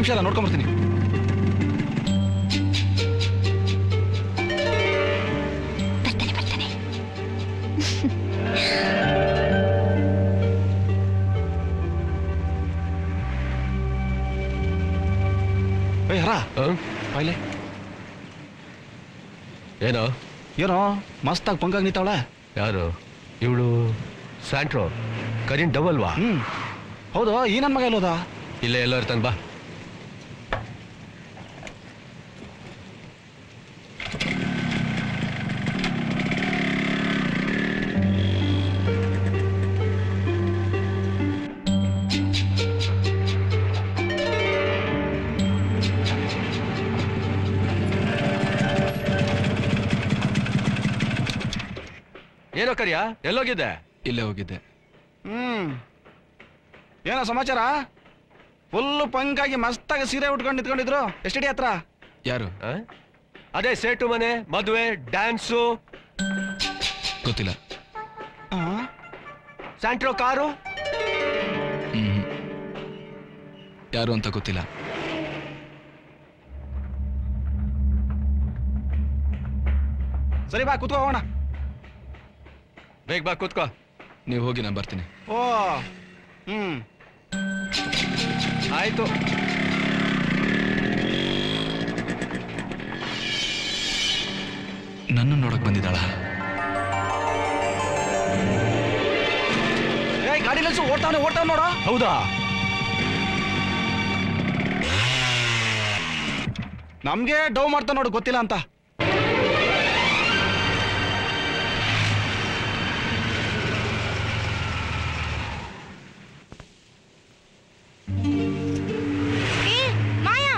ನಿಮಿಷ ಅಲ್ಲ ನೋಡ್ಕೊಂಬರ್ತೀನಿ ಬರ್ತಾನೆ ಬರ್ತಾನೆ ಏ ಹರ ಬಾಯ್ಲೆ ಏನೋ ಏನೋ ಮಸ್ತಾಗಿ ಪಂಕಾಗಿ ನಿಂತಾವಳೆ ಯಾರು ಇವಳು ಸ್ಯಾಂಟ್ರೋ ಕರೀನ್ ಡಬಲ್ವಾ ಹ್ಮ್ ಹೌದು ಈ ನನ್ನ ಮಗ ಎಲ್ಲೋದ ಇಲ್ಲೇ ಎಲ್ಲೋ ಇರ್ತಾನೆ ಬಾ ಏನೋ ಕರಿಯಾ ಎಲ್ಲೋಗಿದ್ದೆ ಇಲ್ಲೇ ಹೋಗಿದ್ದೆ ಹ್ಮ್ ಏನೋ ಸಮಾಚಾರ ಫುಲ್ ಪಂಕಾಗಿ ಮಸ್ತಾಗಿ ಸೀರೆ ಉಟ್ಕೊಂಡು ನಿಂತ್ಕೊಂಡಿದ್ರು ಎಷ್ಟಡಿ ಹತ್ರ ಯಾರು ಆ? ಅದೇ ಸೇಟು ಮನೆ ಮದುವೆ ಡ್ಯಾನ್ಸು ಗೊತ್ತಿಲ್ಲ ಸ್ಯಾಂಟ್ರೋ ಕಾರು ಹ್ಮ್ ಯಾರು ಅಂತ ಗೊತ್ತಿಲ್ಲ ಸರಿ ಬಾ ಕೂತ್ಕೋ ಹೋಗೋಣ ಬೇಗ ಬಾ ಕೂತ್ಕೋ ನೀವು ಹೋಗಿ ನಾನು ಬರ್ತೀನಿ ಓ ಹ್ಮ್ ಆಯ್ತು ನನ್ನ ನೋಡಕ್ ಬಂದಿದ್ದಾಳ ಏ ಗಾಡಿ ನಿಲ್ಸು ಓಡ್ತಾವನೆ ಓಡ್ತಾವ್ ನೋಡು ಹೌದಾ ನಮ್ಗೆ ಡವ್ ಮಾಡ್ತಾ ನೋಡು ಗೊತ್ತಿಲ್ಲ ಅಂತ ಏ ಮಾಯಾ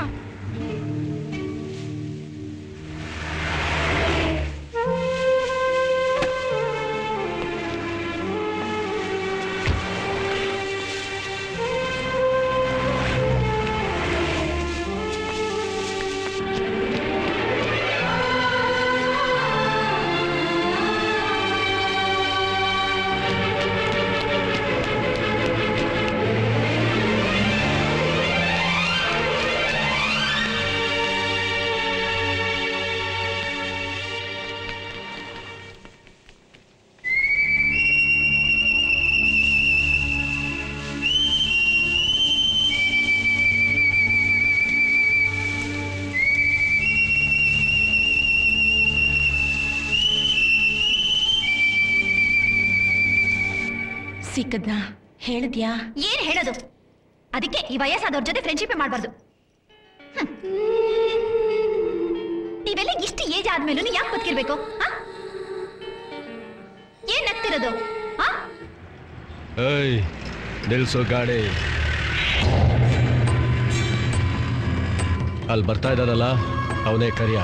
ಸಿಕ್ಕದ್ನಾ ಹೇಳಿದ್ಯಾ ಏನ್ ಹೇಳೋದು ಅದಕ್ಕೆ ಈ ವಯಸ್ಸಾದವ್ರ ಜೊತೆ ಫ್ರೆಂಡ್ಶಿಪ್ ಮಾಡಬಾರ್ದು ನೀವೆಲ್ಲ ಇಷ್ಟು ಏಜ್ ಆದ್ಮೇಲೂ ಯಾಕೆ ಬದುಕಿರ್ಬೇಕು ಆ? ಏನ್ ನಗ್ತಿರೋದು ಆ? ಏಯ್ ನಿಲ್ಸು ಗಾಡಿ ಅಲ್ಲಿ ಬರ್ತಾ ಇದ್ದಾನಲ್ಲ ಅವನೇ ಕರಿಯ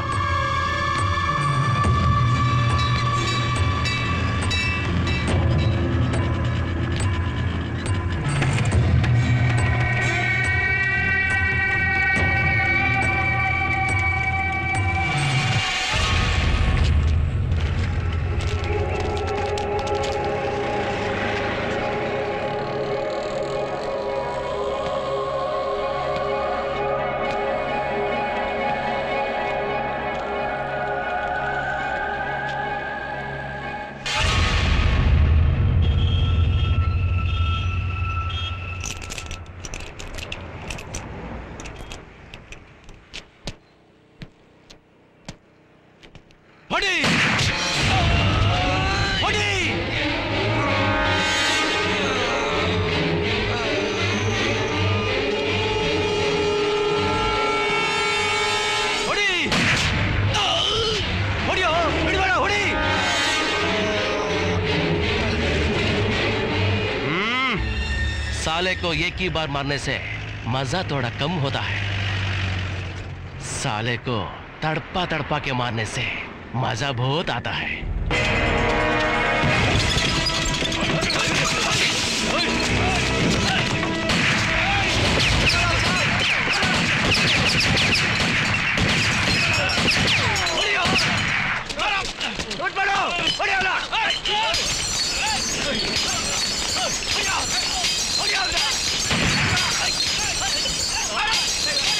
ಹೊಡಿ ಹೊಡಿ ಹೊಡಿ ಹೊಡಿಯೋ ಹಿಡಿಬೇಡ ಹೊಡಿ साले को एक ही बार मारने से मजा थोड़ा कम होता है साले को तड़पा तड़पा के मारने से मजा बहुत आता है ಹೊಡಿ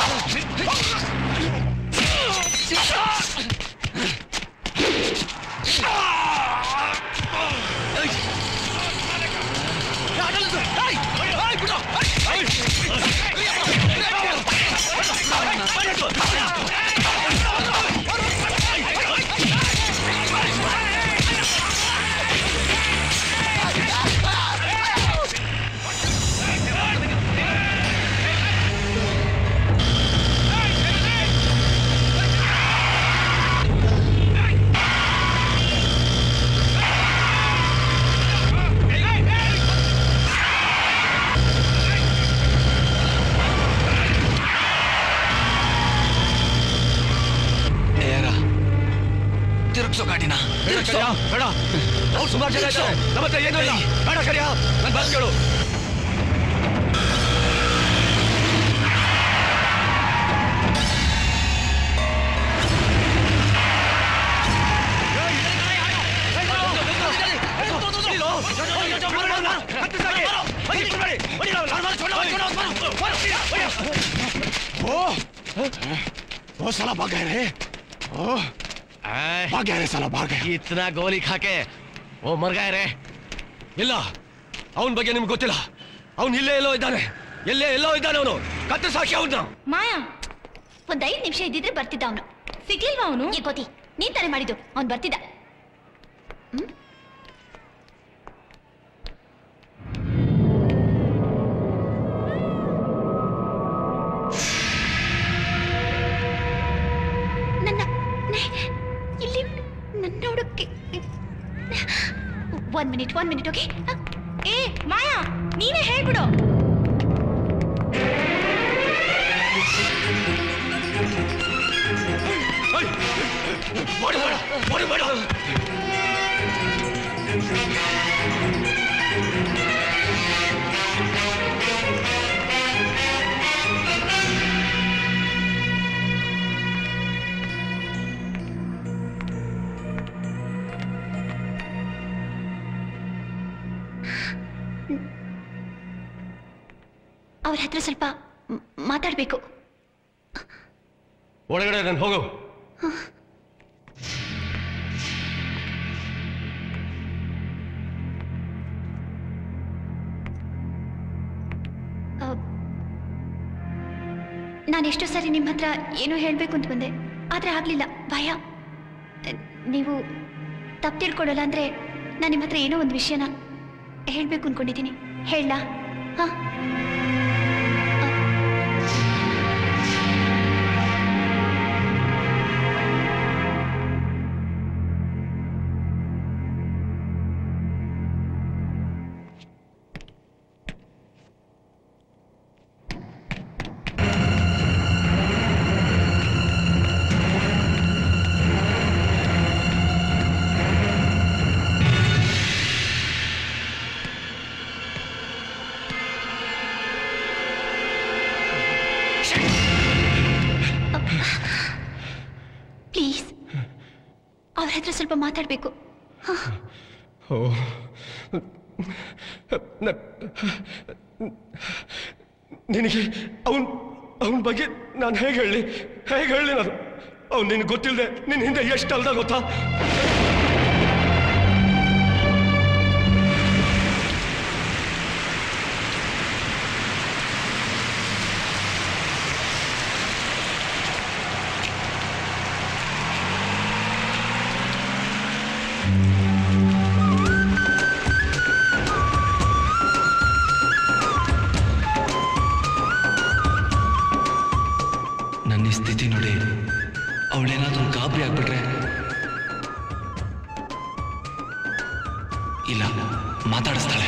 ಏರ ತಿರುಗ್ಸೋ ಗಾಡಿನ ಬೇಡ ಕರಿಯ ಬೇಡ ಅವ್ರು ಸುಮಾರು ಜನ ಇದ್ದಾರೆ ನಮ್ಮ ಹತ್ರ ಏನೂ ಇಲ್ಲ ಬೇಡ ಕರಿಯ ನನ್ ಬಸ್ ಕೇಳು वो साला भाग गए रे ओ भाग गए रे साला भाग गए इतना गोली खा के वो मर गए रे ಇಲ್ಲ ಅವನ ಬಗ್ಗೆ ನಿಮ್ಗೆ ಗೊತ್ತಿಲ್ಲ ಅವನು ಇಲ್ಲೇ ಎಲ್ಲೋ ಇದ್ದಾನೆ ಎಲ್ಲೇ ಎಲ್ಲೋ ಇದ್ದಾನೆ ಅವನು ಕತ್ತು ಸಾಕಿ ಅವನ್ನ ಮಾಯಾ ಒಂದ್ ಐದ್ ನಿಮಿಷ ಇದ್ದಿದ್ರೆ ಬರ್ತಿದ್ದ ಅವನು ಸಿಗ್ಲಿಲ್ವಾ ಅವನು ಈ ಕೋತಿ ನೀನ್ ತಾನೇ ಮಾಡಿದ್ದು ಅವ್ನ್ ಬರ್ತಿದ್ದ ಹ್ಮ್? ನನ್ನ ನೆ- ಇಲ್ಲಿ ನನ್ನ ನೋಡಕ್ಕೆ ಒಂದ್ ಮಿನಿಟ್ ಒಂದ್ ಮಿನಿಟ್ ಓಕೆ ಏ ಮಾಯಾ ನೀನೇ ಹೇಳ್ಬಿಡು ಓಡಿ ಬೇಡ ಓಡಿ ಬೇಡ ಅವ್ರ ಹತ್ರ ಸ್ವಲ್ಪ ಮ್- ಮಾತಾಡ್ಬೇಕು ಒಳಗಡೆ ನಾನು ಹೋಗು ನಾನು ಎಷ್ಟೋ ಸರಿ ನಿಮ್ಮ ಹತ್ರ ಏನೋ ಹೇಳಬೇಕು ಅಂತ ಬಂದೆ ಆದರೆ ಆಗಲಿಲ್ಲ ಭಯ ನೀವು ತಪ್ಪು ತಿಳ್ಕೊಳ್ಳಲ್ಲ ಅಂದರೆ ನಾನು ನಿಮ್ಮ ಹತ್ರ ಏನೋ ಒಂದು ವಿಷಯನ ಹೇಳಬೇಕು ಅಂದ್ಕೊಂಡಿದ್ದೀನಿ ಹೇಳಲಾ ಹಾಂ ಪ್ಲೀಸ್ ಅವ್ರ ಹತ್ರ ಸ್ವಲ್ಪ ಮಾತಾಡಬೇಕು ಓ ನ- ನಿನಗೆ ಅವನ್ ಅವನ ಬಗ್ಗೆ ನಾನು ಹೇಗೆ ಹೇಳಿ ಹೇಗೆ ಹೇಳಿ ನಾನು ಅವ್ನು ನಿನಗೆ ಗೊತ್ತಿಲ್ಲದೆ ನಿನ್ನ ಹಿಂದೆ ಎಷ್ಟು ಅಲ್ದ ಗೊತ್ತಾ ನನ್ನ ಈ ಸ್ಥಿತಿ ನೋಡಿ ಅವಳೇನಾದ್ರೂ ಗಾಬರಿ ಆಗ್ಬಿಟ್ರೆ ಇಲ್ಲ ಮಾತಾಡಿಸ್ತಾಳೆ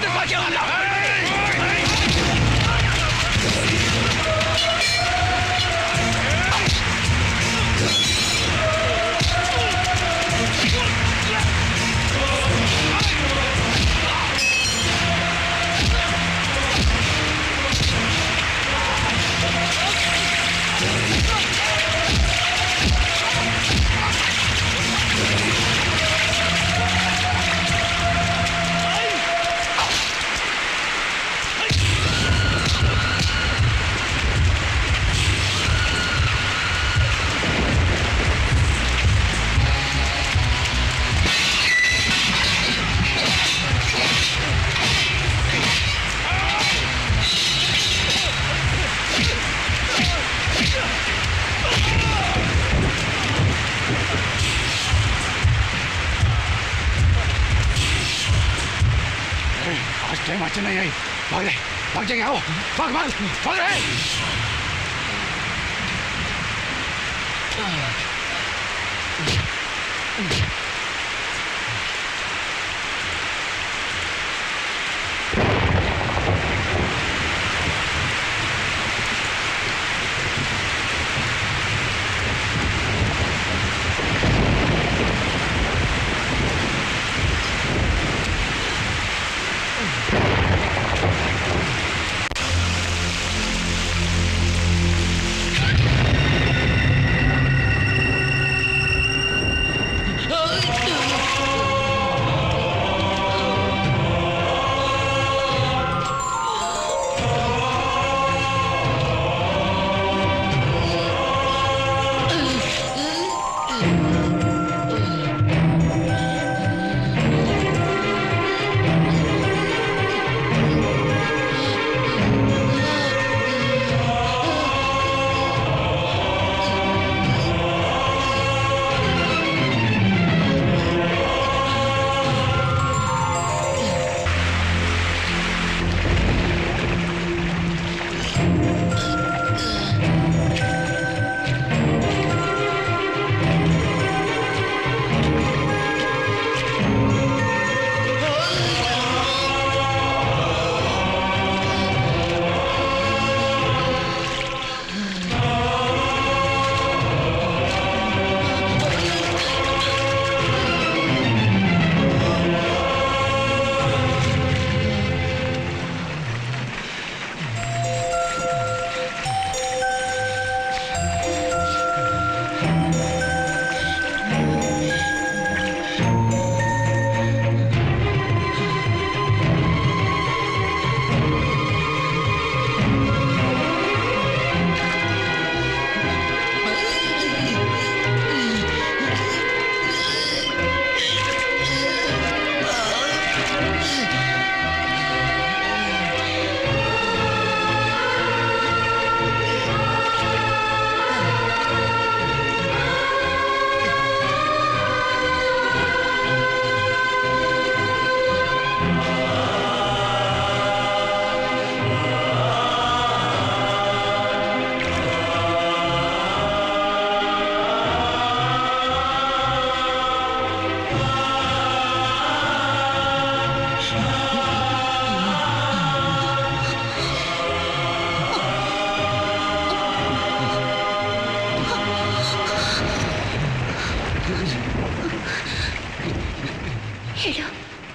आज टाइम अच्छा नहीं आई भाग रहे भाग जाएंगे आओ भाग भाग भाग रहे ಹೇಳು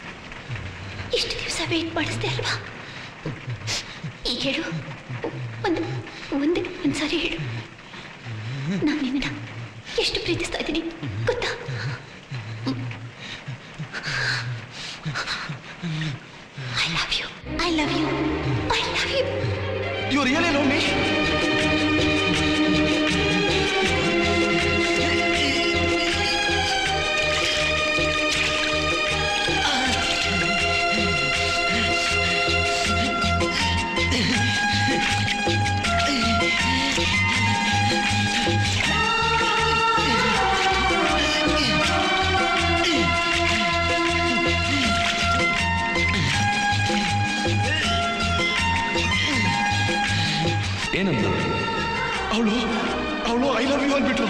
ಇಷ್ಟು ದಿವಸ ವೇಟ್ ಮಾಡಿಸ್ದೆ ಅಲ್ವಾ ಈಗ ಹೇಳು ಒಂದು ಒಂದೇ ಒಂದ್ಸಾರಿ ಹೇಳು ನಾನು ನಿನ್ನ ಎಷ್ಟು ಪ್ರೀತಿಸ್ತಾ ಇದ್ದೀನಿ ಗೊತ್ತಾ I love you I love you I love you You really love me? ಏನಂತ ಅವಳು ಅವಳು ಐ ಲವ್ ಯು ಅಂದ್ಬಿಟ್ರು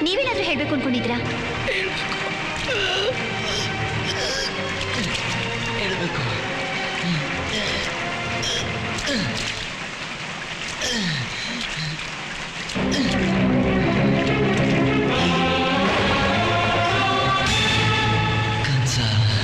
ನೀವೇನಾದ್ರೂ ಹೇಳ್ಬೇಕು ಅನ್ಕೊಂಡಿದ್ದೀರಾ ಹೇಳ್ಬೇಕು ಕನ್ಸ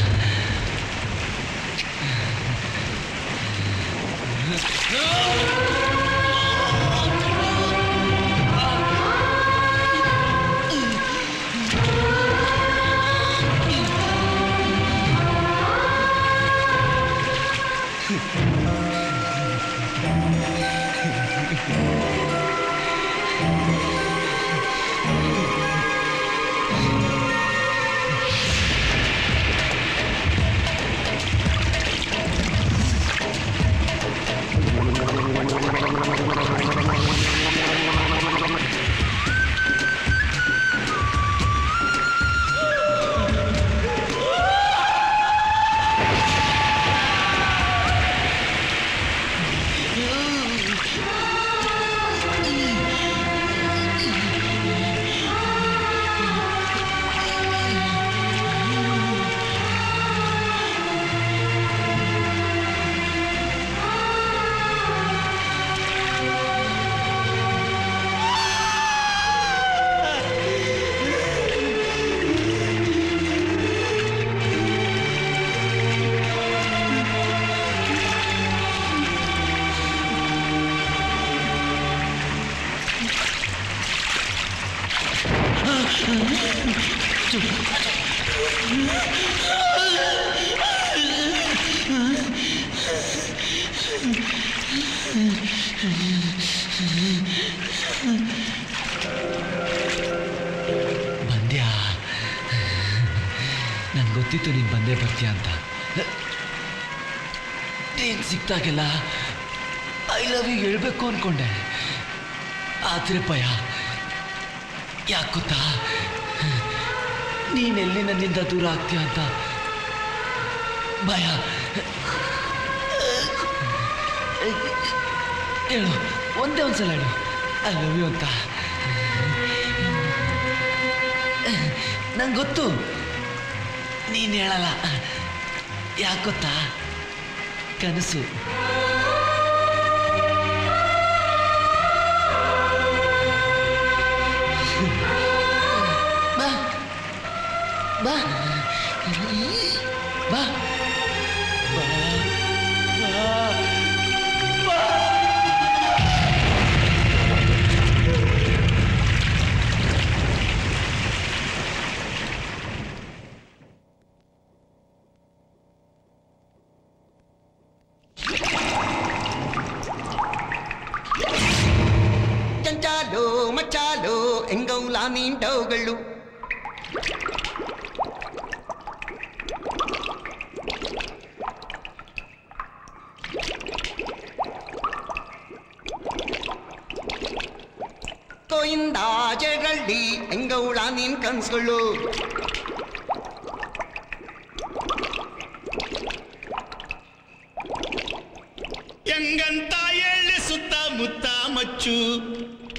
ಬಂದ್ಯಾ ನಂಗೆ ಗೊತ್ತಿತ್ತು ನೀನು ಬಂದೇ ಬರ್ತೀಯ ಅಂತ ನೀನು ಸಿಕ್ತಾಗೆಲ್ಲ ಐ ಲವ್ ಯು ಹೇಳ್ಬೇಕು ಅನ್ಕೊಂಡೆ ಆದರೆ ಭಯ ಯಾಕೆ ಗೊತ್ತಾ ನೀನೆಲ್ಲಿ ನನ್ನಿಂದ ದೂರ ಆಗ್ತೀಯ ಅಂತ ಭಯ ಹೇಳು ಒಂದೇ ಒಂದ್ಸಲ ಹೇಳು ಐ ಲವ್ ಯು ಅಂತ ನಂಗೆ ಗೊತ್ತು ನೀನು ಹೇಳಲ್ಲ ಯಾಕೆ ಗೊತ್ತಾ ಕನಸು ಬಾ ಬಾ ಬಾ ಬಾ ಬಾ ಚಂಚಾಲು ಮಚ್ಚಾಲು ಎಂಗೌಲ ನೀಂಟವುಗಳು ಕೋಯಿಂದ ಜಗಳ್ಳಿ ಎಂಗೌಳ ನೀನ್ ಕನ್ಸುಗಳು ಹೆಂಗಂತ ಹೇಳಿ ಸುತ್ತ ಮುತ್ತ ಮಚ್ಚು